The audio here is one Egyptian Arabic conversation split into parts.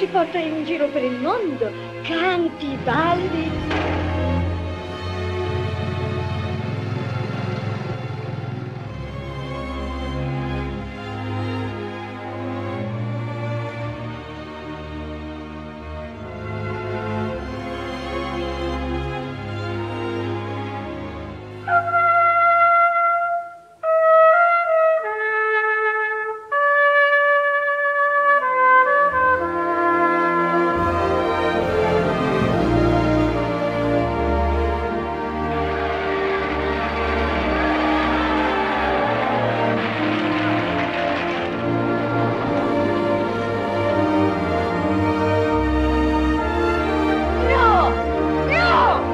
ti porta in giro per il mondo, canti, balli. No! No!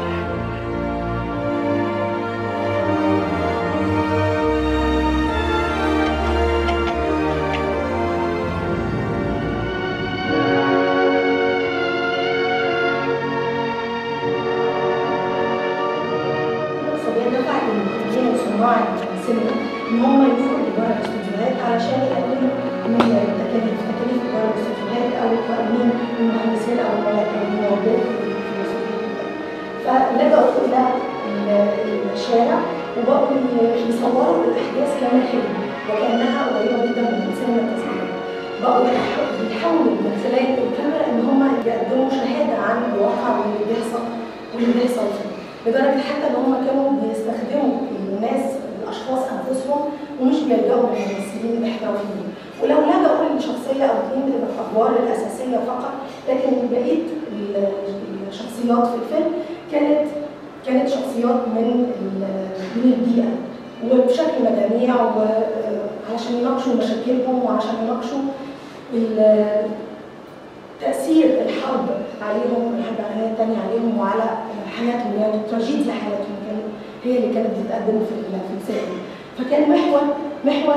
الاقتصادية دفعت المنتجين وصناع السينما ان هم يخرجوا بره الاستوديوهات علشان يقللوا من التكاليف، تكاليف بره الاستوديوهات او تأمين المهندسين او الموظفين في الاستوديوهات. فلجأوا الى ال- الشارع وبقوا ي- يصوروا الاحداث كانها حلم وكانها قريبه جدا من السينما التصويريه. بقوا يح- بيحاولوا من خلال الكاميرا ان هم يقدموا شهاده عن الواقع واللي بيحصل واللي بيحصل فيه. لدرجه حتى ان هم كانوا بيستخدموا الناس الاشخاص انفسهم ومش بيلجأوا للممثلين الاحترافيين ولو لجأوا لشخصيه او اثنين من الادوار الاساسيه فقط لكن بقيه ال- الشخصيات في الفيلم كانت كانت شخصيات من ال- من البيئه وبشكل مجاميع وعشان يناقشوا مشاكلهم وعشان يناقشوا ال- تأثير الحرب عليهم الحرب العالمية الثانية عليهم وعلى حياتهم يعني تراجيديا حياتهم كان هي اللي كانت بتتقدم في ال- في الفيلم فكان محور محور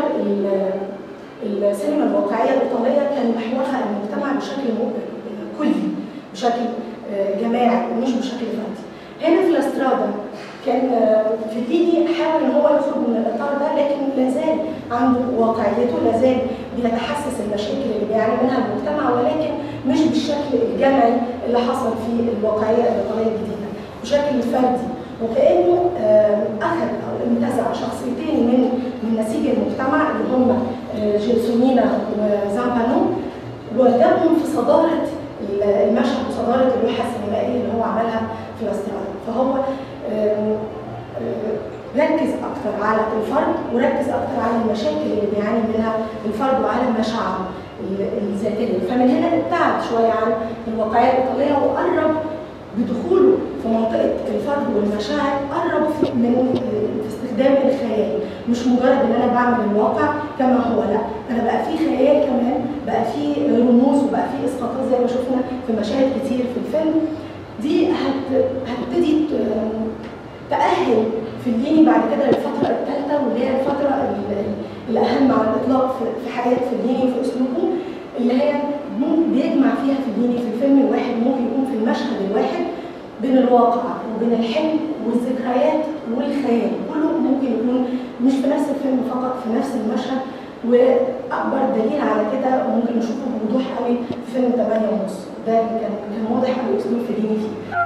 ال- السينما الواقعية الإيطالية كان محورها المجتمع بشكل م- كلي بشكل آه، جماعي ومش بشكل فردي هنا في الاسترادا كان آه، فيليني حاول ان هو يخرج من الاطار ده لكن لا زال عنده واقعيته لا زال بيتحسس المشاكل اللي بيعاني منها المجتمع ولكن مش بالشكل الجمعي اللي حصل في الواقعيه الايطاليه الجديده بشكل فردي وكانه آه، اخذ او انتزع شخصيتين من من نسيج المجتمع اللي هم آه، جيلسونينا وزامبانو وجابهم في صداره المشهد وصداره اللوحه السينمائيه اللي هو عملها في الاستراليا فهو آم، آه، ركز اكتر على الفرد وركز اكتر على المشاكل اللي بيعاني منها الفرد وعلى مشاعره ال- الذاتيه فمن هنا ابتعد شويه عن الواقعيه الايطاليه وقرب بدخوله في منطقه الفرد والمشاعر قرب في- من آه، في استخدام الخيال مش مجرد ان انا بعمل الواقع كما هو لا انا بقى في خيال كمان بقى في رموز وبقى في اسقاطات زي ما شفنا في مشاهد كتير في الفيلم دي هت... هتبتدي ت- تأهل فليني بعد كده للفترة الثالثة واللي هي الفترة ال- الأهم على الإطلاق في- في حياة فليني وفي أسلوبه اللي هي ممكن بيجمع فيها فليني في الفيلم الواحد ممكن يكون في المشهد الواحد بين الواقع وبين الحلم والذكريات والخيال كله ممكن يكون مش في نفس الفيلم فقط في نفس المشهد واكبر دليل على كده ممكن نشوفه بوضوح قوي في فيلم 8 ونص ده اللي كان كان واضح قوي اسلوب فليني فيه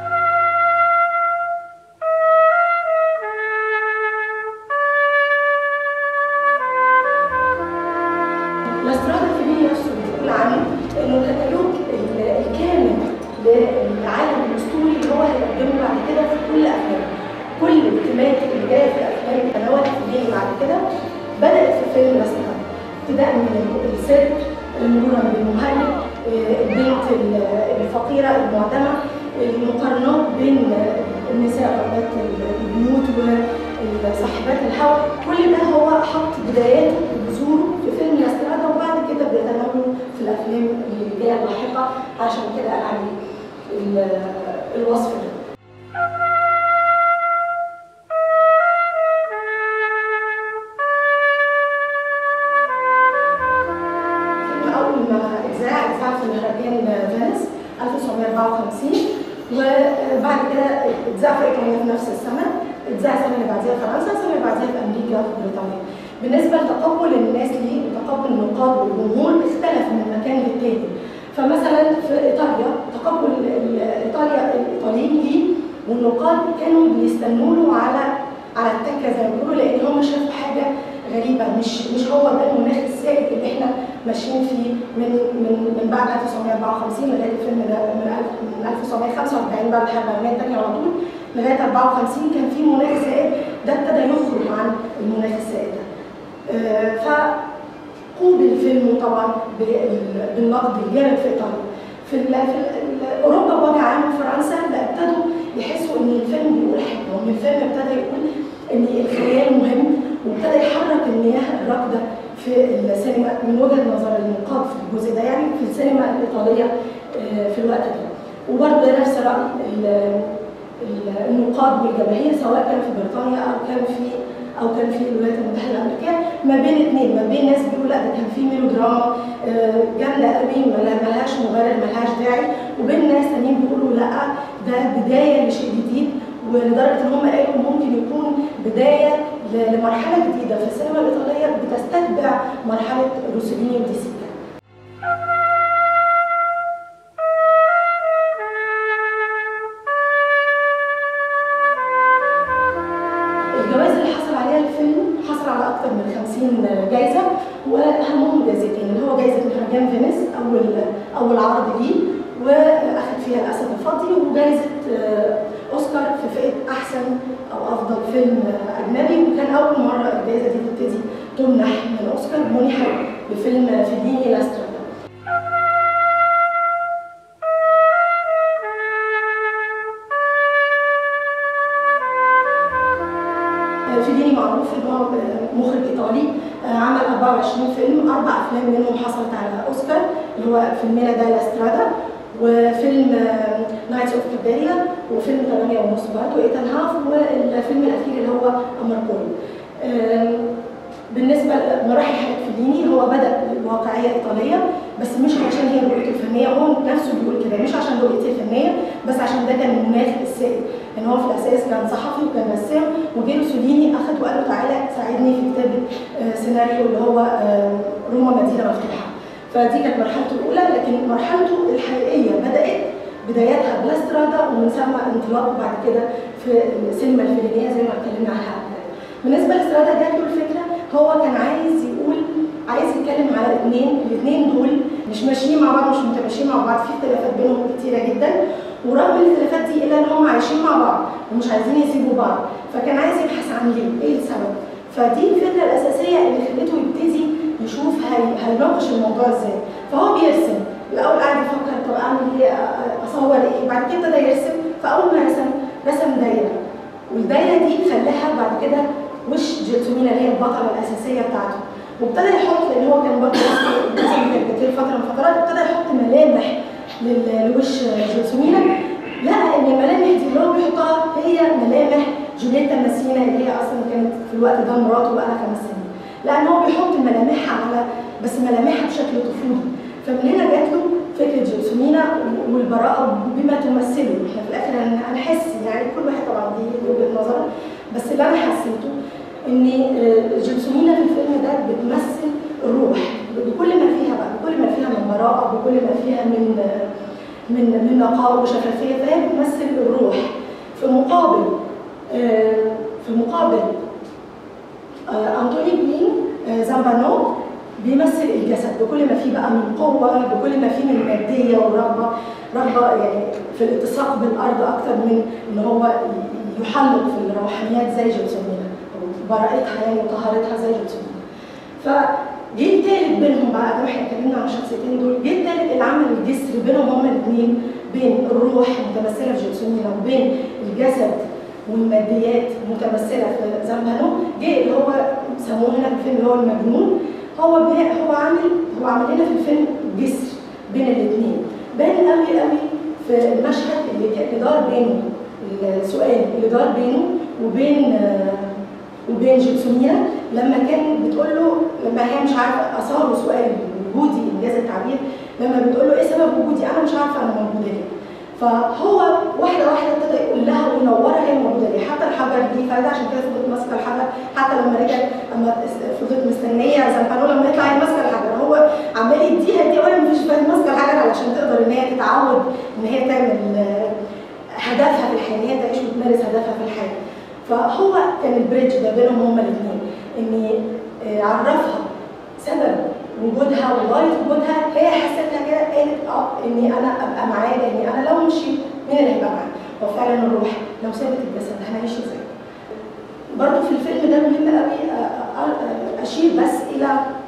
الاستراد الفيلمي نفسه بيقول عنه انه الكتالوج ال- الكامل للعالم الاسطوري اللي هو هيقدمه بعد كده في كل افلامه كل التيمات اللي جايه في الافلام تناولت فيلمي بعد كده بدات في فيلم الاستراد ابتداء من السيرك مرورا بالمهلك آه، البنت ال- الفقيره المعدمه المقارنات بين النساء ربات البيوت وصاحبات الهوى كل ده هو حط بداياته وبذوره في فيلم الاسترادة وبعد كده بيتناوله في الافلام اللي جايه اللاحقه عشان كده قال عليه ال- الوصف ده الفيلم أول ما اتذاع اتذاع في مهرجان فينيس 1954 وبعد كده اتذاع في ايطاليا في نفس السنه اتذاع السنه اللي بعديها في فرنسا السنه اللي بعديها في امريكا وفي بريطانيا بالنسبه لتقبل الناس ليه وتقبل النقاد والجمهور اختلف من مكان للتاني فمثلا في ايطاليا تقبل ال- ايطاليا الايطاليين ليه والنقاد كانوا بيستنوا له على على التكه زي ما بيقولوا لان هم شافوا حاجه غريبه مش مش هو ده المناخ السائد اللي احنا ماشيين فيه من من من بعد 1954 لغايه الفيلم ده من ألف- من 1945 بعد الحرب العالميه الثانيه على طول لغايه 54 كان في مناخ سائد ده ابتدى يخرج عن المناخ السائد ده. آه، فقوبل الفيلم طبعا بال- بالنقد الجامد في ايطاليا. في ال في ال اوروبا بوجه عام وفرنسا لا ابتدوا يحسوا ان الفيلم بيقول حاجه وان الفيلم ابتدى يقول ان الخيال مهم وابتدى يحرك المياه الراكده في السينما من وجهه نظر النقاد في الجزء ده يعني في السينما الايطاليه آه، في الوقت ده وبرضه ده نفس راي ال- ال- النقاد والجماهير سواء كان في بريطانيا او كان في او كان في الولايات المتحده الامريكيه ما بين اثنين ما بين ناس بيقولوا لا ده كان في ميلودراما آه، جامده قوي ما لهاش مبرر ما لهاش داعي وبين ناس تانيين بيقولوا لا ده بدايه لشيء جديد ولدرجه ان هم قالوا ممكن يكون بدايه ل- لمرحله جديده في السينما الايطاليه بتستتبع مرحله روسيليني ودي سيكا الجوائز اللي حصل عليها الفيلم حصل على اكثر من 50 جائزه واهمهم جائزتين اللي هو جائزه مهرجان فينيس اول اول عرض ليه واخد فيها الاسد الفضي وجائزه آه، اوسكار في فئه احسن او افضل فيلم اجنبي وكان اول مره الجائزه دي تبتدي تمنح من اوسكار منحت بفيلم فيليني لاسترادا فيليني معروف ان هو مخرج ايطالي آه، عمل 24 فيلم اربع افلام منهم حصلت على اوسكار اللي هو فيلمينا دا لاسترادا وفيلم نايتس اوف كابيريا وفيلم 8 ونص برضه ايتان هاف والفيلم الاخير اللي هو امركوري بالنسبه لمراحل حياه فيليني هو بدا بواقعيه ايطاليه بس مش عشان هي رؤيته الفنيه هو نفسه بيقول كده مش عشان رؤيته الفنيه بس عشان ده كان المناخ السائد ان هو في الاساس كان صحفي وكان رسام وجه روسوليني اخد وقال له تعالى ساعدني في كتابه آه، سيناريو اللي هو آه، روما مدينه مفتوحه فدي كانت مرحلته الاولى لكن مرحلته الحقيقيه بدات بدايتها بلاسترادا ومن ثم انطلاقه بعد كده في السينما الفلبينيه زي ما اتكلمنا عنها قبل كده. بالنسبه لاسترادا جات له الفكره هو كان عايز يقول عايز يتكلم على اثنين الاثنين دول مش ماشيين مع بعض مش متماشيين مع بعض في اختلافات بينهم كتيره جدا ورغم الاختلافات دي الا ان هم عايشين مع بعض ومش عايزين يسيبوا بعض فكان عايز يبحث عن ليه ايه السبب فدي الفكره الاساسيه اللي خلته يبتدي يشوف هي- هيناقش الموضوع ازاي فهو بيرسم الاول قاعد يفكر طب اعمل ايه أ- اصور ايه بعد كده ابتدى يرسم فاول ما رسم رسم دايره والدايره دي خلاها بعد كده وش جيلسومينا اللي هي البطله الاساسيه بتاعته وابتدى يحط لان هو كان برضه رسم كاريكاتير فتره من الفترات ابتدى يحط ملامح لل- لوش جيلسومينا لقى ان الملامح دي اللي هو بيحطها هي ملامح جوليتا ماسينا اللي هي اصلا كانت في الوقت ده مراته بقى لها خمس سنين لان هو بيحط ملامحها على بس ملامحها بشكل طفولي فمن هنا جات له فكره جيلسومينا والبراءه بما تمثله احنا في الاخر هن- هنحس يعني كل واحد طبعا دي وجهه نظره بس اللي انا حسيته ان آه، جيلسومينا في الفيلم ده بتمثل الروح بكل ما فيها بقى بكل ما فيها من براءه بكل ما فيها من آه، من من نقاء وشفافيه فهي بتمثل الروح في مقابل آه، في مقابل آه، انطوني جوين آه، زامبانو بيمثل الجسد بكل ما فيه بقى من قوه بكل ما فيه من ماديه ورغبه رغبه يعني في الالتصاق بالارض اكتر من ان هو ي- يحلق في الروحانيات زي جلسومينا او براءتها يعني وطهارتها زي جلسومينا فجه التالت بينهم بقى ده احنا اتكلمنا عن الشخصيتين دول جه التالت اللي عمل الجسر بينهم هما الاثنين بين الروح المتمثله في جلسومينا وبين الجسد والماديات متمثله في زامبانو جه اللي هو سموه هنا في الفيلم اللي هو المجنون هو بي هو عامل هو عامل لنا في الفيلم جسر بين الاثنين باين قوي قوي في المشهد اللي كان اللي دار بينه السؤال اللي دار بينه وبين آه، وبين جيبسونيا لما كان بتقول له لما هي مش عارفه اثاره سؤال وجودي انجاز التعبير لما بتقول له ايه سبب وجودي انا مش عارفه انا موجوده ليه فهو واحده واحده ابتدى يقول لها وينورها هي موجوده ليه حتى الحجر دي فايده عشان كده فضلت ماسكه الحجر حتى لما رجعت لما فضلت مستنيه زنبانو لما يطلع هي ماسكه الحجر هو هو عمال يديها يديها وهي مفيش فاهم ماسكه الحجر علشان تقدر ان هي تتعود ان هي تعمل آه، هدفها في الحياه ان هي تعيش وتمارس هدفها في الحياه فهو كان البريدج ده بينهم هما الاثنين ان آه، عرفها سبب وجودها وغايه وجودها هي حسيتها كده قالت اه اني انا ابقى معاه لاني انا لو مشيت مين اللي هيبقى معايا؟ هو فعلا الروح لو سابت الجسد هنعيش ازاي؟ برضه في الفيلم ده مهم قوي أ- أ- اشير بس الى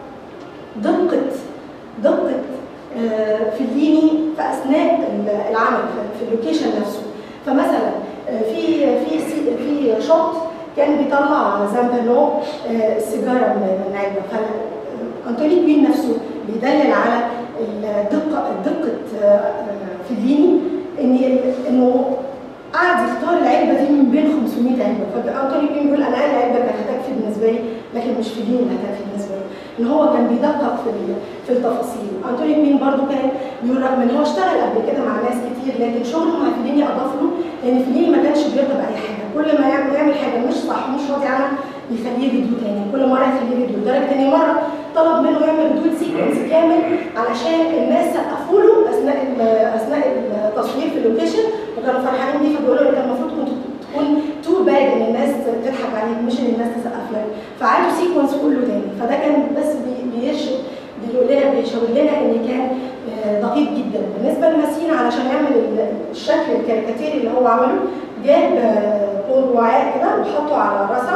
دقه دقه آه، فيليني في اثناء ال- العمل في- في اللوكيشن نفسه فمثلا آه، في في سي- في شوت كان بيطلع زامبانو آه، السيجاره من من علبه فانتوني كوين نفسه بيدلل على الدقه دقه آه، آه، فيليني ان انه قعد يختار العلبه دي من بين 500 علبه فانتوني كوين بيقول انا اقل علبه كانت هتكفي بالنسبه لي لكن مش فيليني اللي هتكفي بالنسبه لي ان هو كان بيدقق في ال- في التفاصيل انتوني كوين برضو كان بيقول رغم ان هو اشتغل قبل كده مع ناس كتير لكن شغله مع فيليني اضاف له لان فيليني ما كانش بيرضى باي حاجه كل ما يعمل يعمل حاجه مش صح مش راضي عنها يخليه فيديو تاني كل مره يخليه فيديو لدرجه ان مره طلب منه يعمل دول سيكونس كامل علشان الناس سقفوا له اثناء ال- اثناء التصوير في اللوكيشن وكانوا فرحانين بيه فبيقولوا له انت المفروض كنت تكون تو باد ان الناس تضحك عليك مش ان الناس تسقف لك فعادوا سيكونس كله تاني فده كان بس بي- بيرشد بيقول لنا بيشاور لنا ان كان آه، دقيق جدا بالنسبه لماسينا علشان يعمل ال- الشكل الكاريكاتيري اللي هو عمله جاب آه، طول وعاء كده وحطه على راسها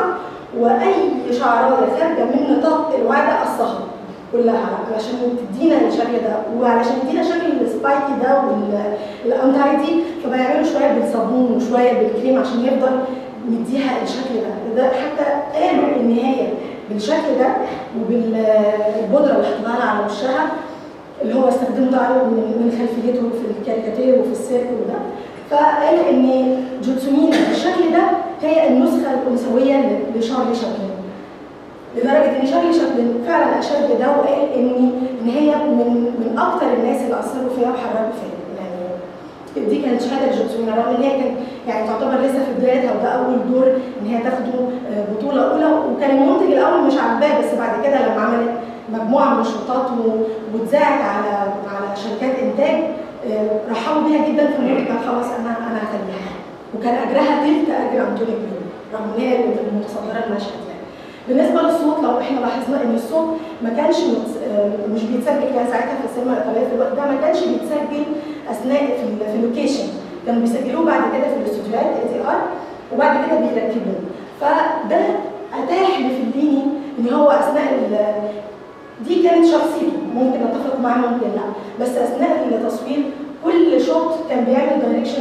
واي شعرايه خارجه من نطاق الوعاء ده قصها كلها علشان تدينا الشكل ده وعلشان يدينا شكل السبايكي ده والانتايتي فبيعملوا شويه بالصابون وشويه بالكريم عشان يفضل مديها الشكل ده ده حتى قالوا ان هي بالشكل ده وبالبودره اللي حطها لها على وشها اللي هو استخدمه طبعا من من خلفيته في الكاريكاتير وفي السيرك وده فقال ان جوتسومينا بالشكل ده هي النسخه الانثويه ل- لشارلي شابلن لدرجه ان شارلي شابلن فعلا اشاد بده وقال ان ان هي من من اكثر الناس اللي اثروا فيها وحركوا فيها يعني دي كانت شهاده لجوتسومينا رغم ان هي كانت يعني تعتبر لسه في بدايتها وده اول دور ان هي تاخده آه، بطوله اولى وكان المنتج الاول مش عاجباه بس بعد كده لما عملت مجموعه من الشوطات و- واتذاعت على على شركات انتاج آه، رحبوا بيها جدا في المنتج قال خلاص انا انا هخليها وكان اجرها تلت اجر انتوني كوين رغم ان هي المتصدره المشهد يعني بالنسبه للصوت لو احنا لاحظنا ان الصوت ما كانش مت- آه، مش بيتسجل كان ساعتها في السينما الايطاليه في الوقت ده ما كانش بيتسجل اثناء في ال- في اللوكيشن كانوا بيسجلوه بعد كده في الاستوديوهات اي تي ار وبعد كده بيركبوه فده اتاح لفليني ان هو اثناء ال- دي كانت شخصيته ممكن اتفق معاه ممكن لا بس اثناء التصوير كل شوت كان بيعمل دايركشن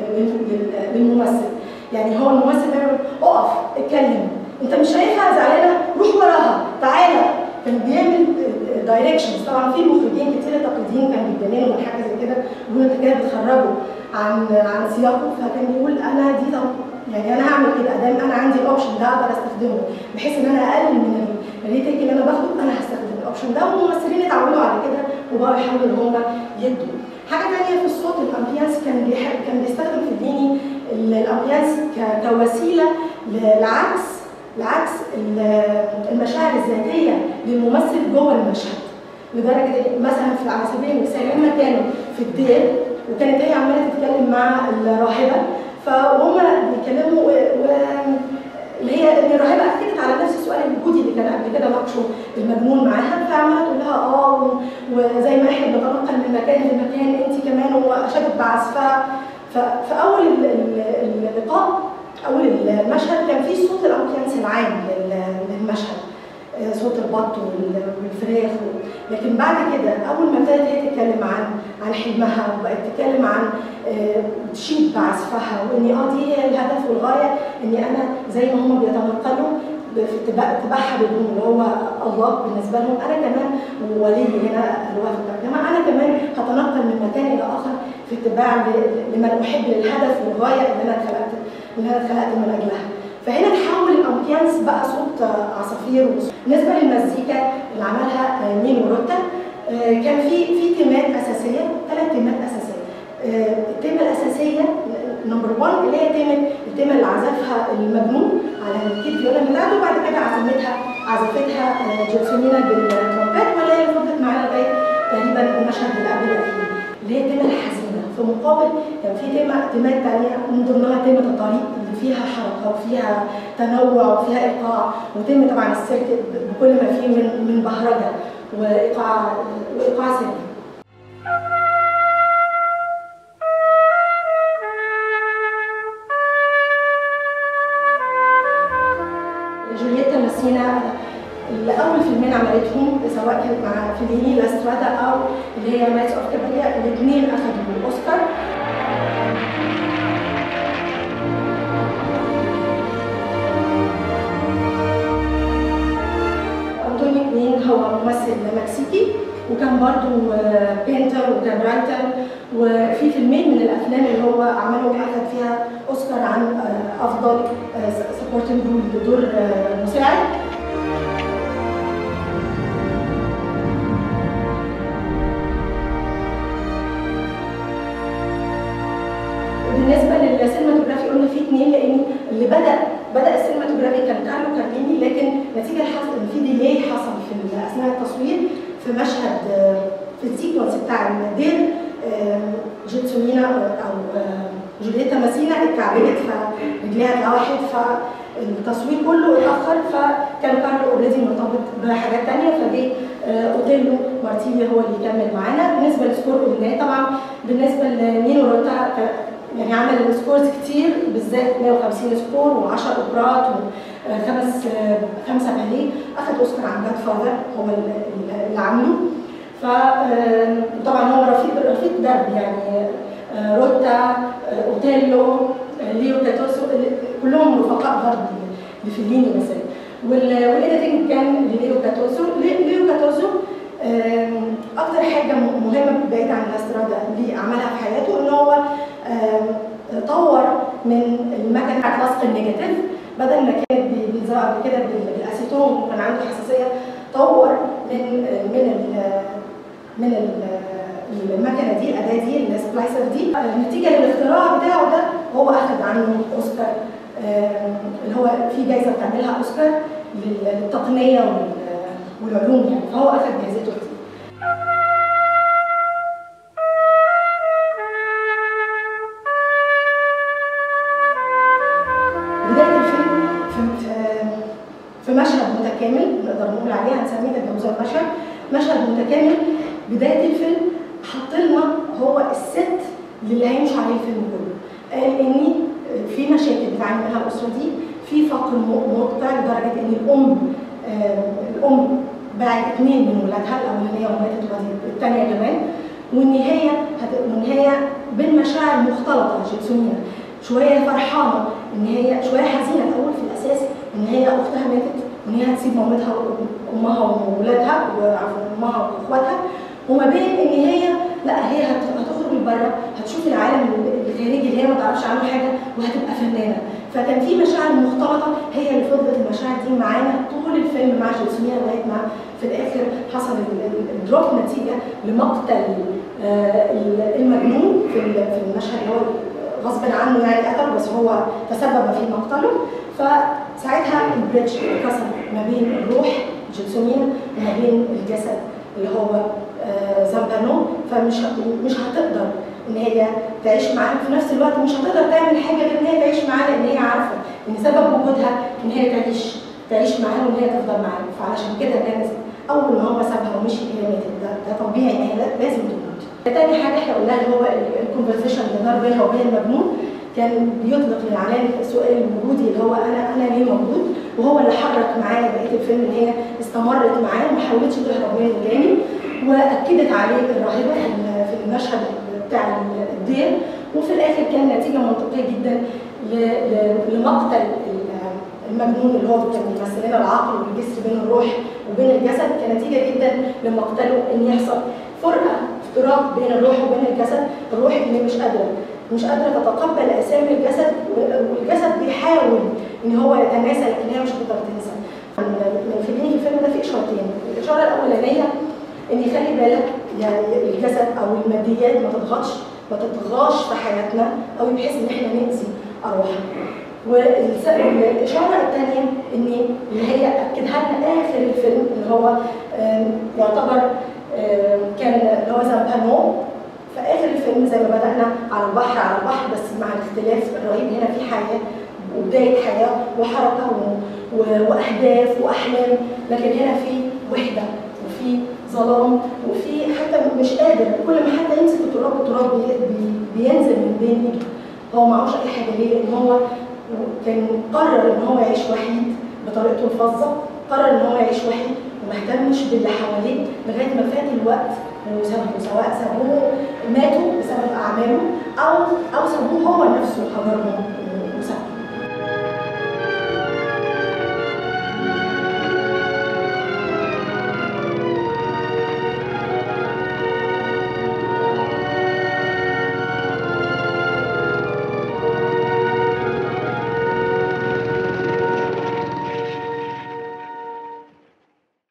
للممثل يعني هو الممثل بيعمل اقف اتكلم انت مش شايفها زعلانه روح وراها تعالى كان بيعمل دايركشنز طبعا في مخرجين كتير تقليديين كانوا بيتجننوا من حاجه زي كده يقولوا انت كده بتخرجوا عن عن سياقه فكان بيقول انا دي طب يعني انا هعمل كده ادام انا عندي الاوبشن ده اقدر استخدمه بحيث ان انا اقلل من الريتيك اللي انا باخده انا هستخدم الاوبشن ده والممثلين اتعودوا على كده وبقوا يحاولوا ان هم يدوا حاجه ثانيه في الصوت الامبيانس كان بيحب كان بيستخدم في الديني الامبيانس ك- كوسيله ل- لعكس لعكس ال- المشاعر الذاتيه للممثل جوه المشهد لدرجه إن مثلا في على سبيل المثال هم كانوا في الدير وكانت هي عماله تتكلم مع الراهبه فهم بيتكلموا و... و... اللي هي ان الراهبه اكدت على نفس السؤال الوجودي اللي كان قبل كده ناقشه المجنون معاها فعماله تقول لها اه و- وزي ما احنا بنتنقل من مكان لمكان انت كمان واشادت بعزفها ففي اول ال- ال- اللقاء اول المشهد كان فيه صوت الامبيانس العام لل- للمشهد آه، صوت البط وال- والفراخ و- لكن بعد كده اول ما ابتدت هي تتكلم عن عن حلمها وبقت تتكلم عن آه، تشيد بعزفها واني اه دي هي الهدف والغايه اني انا زي ما هم بيتنقلوا ب- في اتباع اتباعها بدون اللي هو الله بالنسبه لهم انا كمان ولي هنا الوقت انما انا كمان هتنقل من مكان الى اخر في اتباع ل- لمن احب للهدف والغايه اللي انا اتخلقت اللي انا اتخلقت من اجلها فهنا تحول الامبيانس بقى صوت آه، عصافير وصوت. بالنسبه للمزيكا اللي عملها آه، مين وروتا آه، كان في في تيمات اساسيه ثلاث تيمات اساسيه آه، التيمه الاساسيه نمبر 1 اللي هي تيمه التيمه اللي عزفها المجنون على الكيد فيولا بتاعته وبعد كده عزمتها عزفتها آه، جوتسونينا بالترومبيت ولا هي اللي فضلت معانا تقريبا المشهد اللي قبل الاخير اللي هي التيمه الحزينه في مقابل كان في تيمه تيمات تانيه من ضمنها تيمه الطريق اللي فيها حركه وفيها تنوع وفيها ايقاع وتيمه طبعا السيرك بكل ما فيه من من بهرجه وايقاع وايقاع سريع جولييتا ماسينا الاول فيلمين عملتهم سواء كانت مع فيليني لاسترادا او اللي هي مايتس اوف كاباليا الاثنين اخذوا الاوسكار انطونيو كوين هو ممثل مكسيكي وكان برضو بينتر وكان رايتر وفي فيلمين من الافلام اللي هو عملهم اخذ فيها اوسكار عن افضل سبورتنج رول بدور مساعد بالنسبه للسينماتوجرافي قلنا في اثنين لان اللي بدا بدا السينماتوجرافي كان كارلو كارليني لكن نتيجه حصل ان في ديلي حصل في اثناء التصوير في مشهد في السيكونس بتاع الدير جيتسونينا او جولييتا ماسينا اتكعبلت فرجليها اتلوحت فالتصوير كله اتاخر فكان كارلو اوريدي مرتبط بحاجات ثانيه فجه اوتيلو مارتيني هو اللي يكمل معانا بالنسبه للسكور قلناه طبعا بالنسبه لنينو روتا يعني عمل سكورز كتير بالذات 150 سكور و10 اوبرات وخمس خمسه باليه اخذ اوسكار عن جاد فاذر هو اللي عامله فطبعا هو رفيق رفيق درب يعني روتا اوتيلو ليو كاتوسو كلهم رفقاء برضه لفيليني مثلا والايديتنج كان لليو كاتوسو ليو كاتوسو اكتر حاجه مهمه بعيد عن الاسترادا اللي عملها في حياته ان هو طور من المكنه بتاعت لصق النيجاتيف بدل ما كانت بيلزقها قبل كده بالاسيتون وكان عنده حساسيه طور من من ال من ال المكنه دي الاداه دي السبلايسر دي نتيجه للاختراع بتاعه ده هو اخذ عنه اوسكار اللي هو في جايزه بتعملها اوسكار للتقنيه والعلوم يعني فهو اخذ جايزته دي بدايه الفيلم في في مشهد متكامل نقدر نقول عليه هنسميه تجاوزات المشهد مشهد متكامل بدايه الفيلم حط لنا هو الست اللي هيمشي عليه الفيلم كله قال ان في مشاكل بتعاني منها الاسره دي في فقر مقطع لدرجه ان الام الام باعت اثنين من ولادها الاولانيه وماتت والثانيه كمان وان هي وان هي بالمشاعر مختلطه جيتسونينا شويه فرحانه ان هي شويه حزينه الاول في الاساس ان هي اختها ماتت وان هي هتسيب مامتها وامها وولادها وعفوا امها واخواتها وما بين ان هي لا هي هتخرج من بره هتشوف العالم الخارجي اللي هي ما تعرفش عنه حاجه وهتبقى فنانه فكان في مشاعر مختلطه هي اللي فضلت المشاعر دي معانا طول الفيلم مع جيسونيا لغايه ما في الاخر حصل الدروب نتيجه لمقتل المجنون في في المشهد اللي هو غصب عنه يعني قتله بس هو تسبب في مقتله فساعتها البريدج اتكسر ما بين الروح جيسونيا وما بين الجسد اللي هو زنبانو فمش مش هتقدر ان هي تعيش معاه في نفس الوقت مش هتقدر تعمل حاجه غير ان هي تعيش معاه لان هي عارفه ان سبب وجودها ان هي تعيش تعيش معاه وان هي تفضل معاه فعلشان كده كان اول ما هو سابها ومشي هي ماتت ده, ده طبيعي ان هي لازم تموت. تاني حاجه احنا قلناها اللي هو الكونفرسيشن اللي دار بينها وبين المجنون كان بيطلق للعلامه السؤال الوجودي اللي هو انا انا ليه موجود وهو اللي حرك معايا بقيه الفيلم ان هي استمرت معاه وما حاولتش تهرب منه تاني واكدت عليه الراهبه في المشهد بتاع الدير وفي الاخر كان نتيجه منطقيه جدا لمقتل المجنون اللي هو كان بيمثل لنا العقل والجسر بين الروح وبين الجسد كنتيجه جدا لمقتله ان يحصل فرقه افتراق بين الروح وبين الجسد الروح اللي مش قادره مش قادره تتقبل اسامي الجسد والجسد بيحاول ان هو يتناسى لكن هي مش هتقدر تنسى من فيلمين في الفيلم ده في اشارتين الاشاره الاولانيه ان يخلي بالك يعني الجسد او الماديات ما تضغطش ما تطغاش في حياتنا او بحيث ان احنا نأذي ارواحنا والاشاره الثانيه ان اللي هي اكدها لنا اخر الفيلم اللي هو يعتبر آه، كان اللي هو زامبانو في اخر الفيلم زي ما بدانا على البحر على البحر بس مع الاختلاف الرهيب هنا في حياه وبدايه حياه وحركه و- و- واهداف واحلام لكن هنا في وحده وفي ظلام وفي حتى مش قادر كل ما حتى يمسك التراب التراب بي- بي- بينزل من بين ايده هو معهوش اي حاجه ليه؟ لان هو كان قرر ان هو يعيش وحيد بطريقته الفظه قرر ان هو يعيش وحيد وما اهتمش باللي حواليه لغايه ما فات الوقت وسابه سواء سابوه ماتوا بسبب اعماله او او سابوه هو نفسه حضرهم